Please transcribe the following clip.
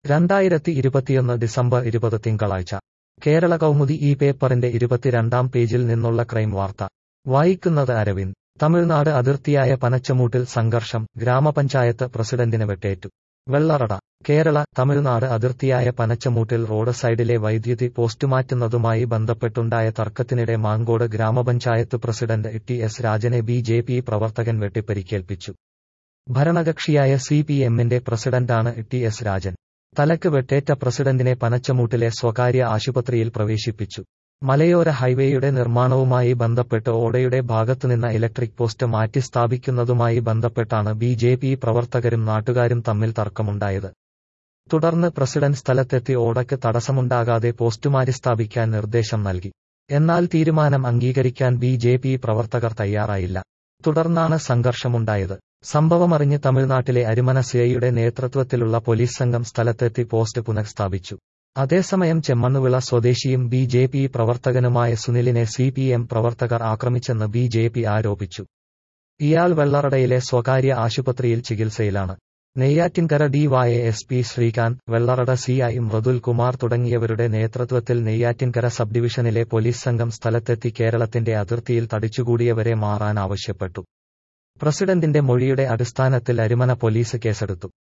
രണ്ടായിരത്തി ഇരുപത്തിയൊന്ന് ഡിസംബർ ഇരുപത് തിങ്കളാഴ്ച കേരള കൗമുദി ഈ പേപ്പറിന്റെ ഇരുപത്തിരണ്ടാം പേജിൽ നിന്നുള്ള ക്രൈം വാർത്ത വായിക്കുന്നത് അരവിന്ദ് തമിഴ്നാട് അതിർത്തിയായ പനച്ചമൂട്ടിൽ സംഘർഷം ഗ്രാമപഞ്ചായത്ത് പ്രസിഡന്റിന് വെട്ടേറ്റു വെള്ളറട കേരള തമിഴ്നാട് അതിർത്തിയായ പനച്ചമൂട്ടിൽ റോഡ് സൈഡിലെ വൈദ്യുതി പോസ്റ്റ് മാറ്റുന്നതുമായി ബന്ധപ്പെട്ടുണ്ടായ തർക്കത്തിനിടെ മാങ്കോട് ഗ്രാമപഞ്ചായത്ത് പ്രസിഡന്റ് ടി എസ് രാജനെ ബി ജെ പി പ്രവർത്തകൻ വെട്ടിപ്പരിക്കേൽപ്പിച്ചു ഭരണകക്ഷിയായ സി പി എമ്മിന്റെ പ്രസിഡന്റാണ് ടി എസ് രാജൻ തലക്ക് വെട്ടേറ്റ പ്രസിഡന്റിനെ പനച്ചമൂട്ടിലെ സ്വകാര്യ ആശുപത്രിയിൽ പ്രവേശിപ്പിച്ചു മലയോര ഹൈവേയുടെ നിർമ്മാണവുമായി ബന്ധപ്പെട്ട് ഓടയുടെ ഭാഗത്തുനിന്ന ഇലക്ട്രിക് പോസ്റ്റ് മാറ്റി സ്ഥാപിക്കുന്നതുമായി ബന്ധപ്പെട്ടാണ് ബി ജെ പി പ്രവർത്തകരും നാട്ടുകാരും തമ്മിൽ തർക്കമുണ്ടായത് തുടർന്ന് പ്രസിഡന്റ് സ്ഥലത്തെത്തി ഓടയ്ക്ക് തടസ്സമുണ്ടാകാതെ പോസ്റ്റ് മാറ്റി സ്ഥാപിക്കാൻ നിർദ്ദേശം നൽകി എന്നാൽ തീരുമാനം അംഗീകരിക്കാൻ ബി ജെ പി പ്രവർത്തകർ തയ്യാറായില്ല തുടർന്നാണ് സംഘർഷമുണ്ടായത് സംഭവമറിഞ്ഞ് തമിഴ്നാട്ടിലെ അരിമന സിഐയുടെ നേതൃത്വത്തിലുള്ള പോലീസ് സംഘം സ്ഥലത്തെത്തി പോസ്റ്റ് പുനഃസ്ഥാപിച്ചു അതേസമയം ചെമ്മണ്ണുവിള സ്വദേശിയും ബി ജെ പി പ്രവർത്തകനുമായ സുനിലിനെ സി പി എം പ്രവർത്തകർ ആക്രമിച്ചെന്ന് ബി ജെ പി ആരോപിച്ചു ഇയാൾ വെള്ളറടയിലെ സ്വകാര്യ ആശുപത്രിയിൽ ചികിത്സയിലാണ് Neyyattinkara D Y S P Sreekanth Vellarada C I Mridul Kumar തുടങ്ങിയവരുടെ നേതൃത്വത്തിൽ നെയ്യാറ്റിൻകര സബ് ഡിവിഷനിലെ പോലീസ് സംഘം സ്ഥലത്തെത്തി കേരളത്തിന്റെ അതിർത്തിയിൽ തടിച്ചുകൂടിയവരെ മാറാൻ ആവശ്യപ്പെട്ടു പ്രസിഡന്റിന്റെ മൊഴിയുടെ അടിസ്ഥാനത്തിൽ അരിമന പോലീസ് കേസെടുത്തു